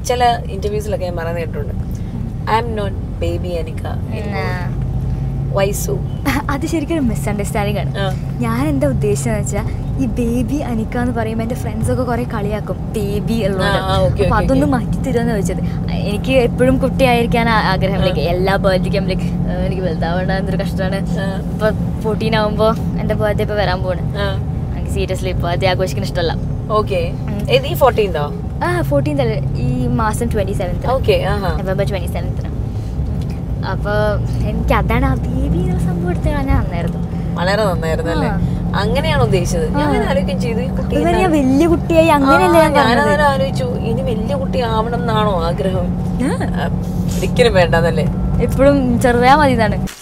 ചില ഇന്റർവ്യൂസിലൊക്കെ ഞാൻ പറയുന്നത് കേട്ടിട്ടുണ്ട് I'm not baby Anikha വൈസു അത് ശരിക്കും ഒരു മിസ്അണ്ടർസ്റ്റാൻഡിംഗ് ആണ് ആ. ഞാൻ എന്താ ഉദ്ദേശിച്ചതെന്ന് വെച്ചാൽ ഈ ബേബി അനിക്ക എന്ന് പറയുമ്പോൾ എൻ്റെ ഫ്രണ്ട്സ് ഒക്കെ കുറെ കളിയാക്കും ബേബി ഉള്ളത് ആ, ആ, okay, അപ്പൊ okay, അതൊന്ന് okay. മാറ്റി തരുമെന്ന് ചോദിച്ചത് എനിക്ക് എപ്പോഴും കുട്ടിയായിരിക്കാൻ ആ- ആഗ്രഹം ലൈക്ക് എല്ലാ ബർത്ത്ഡേക്കും ലൈക്ക് എനിക്ക് വലുതാവേണ്ട എന്തൊരു കഷ്ടമാണ് ആ. ഇപ്പൊ ഫോർട്ടീൻ ആവുമ്പോൾ എൻ്റെ ബർത്ത്ഡേ ഇപ്പൊ വരാൻ പോണ് ആ എനിക്ക് സീരിയസ്ലി ബർത്ത്ഡേ ആഘോഷിക്കുന്ന ഇഷ്ടമല്ല ഓക്കെ ഉം. ഏത് ഈ ഫോർട്ടീൻതോ ആ ഫോർട്ടീൻത് അല്ലേ ഈ മാസം ട്വന്റി സെവൻത്ത് ഓക്കെ ആഹാ നവംബർ ട്വന്റി സെവൻത്തിന് അപ്പോൾ എനിക്ക് അതാണ് ആ ബേബി എന്നുള്ള സംഭവം എടുത്ത് കളഞ്ഞാൽ നന്നായിരുന്നു വളരെ നന്നായിരുന്നു അല്ലേ ആ. അങ്ങനെയാണ് ഉദ്ദേശിച്ചത് ഞാൻ ആലോചിക്കുകയും ചെയ്തു ഈ കുട്ടി അതുപോലെ ഞാൻ എന്താണ്? വലിയ കുട്ടിയായി അങ്ങനെയല്ലേ ഞാൻ ആ, ഞാനതൊരു പറഞ്ഞത് ആലോചിച്ചു ഇനി വലിയ കുട്ടി ആവണം എന്നാണോ ആഗ്രഹം ആ, ഒരിക്കലും വേണ്ടെന്നല്ലേ എപ്പോഴും ചെറുതാ മതി എന്നാണ്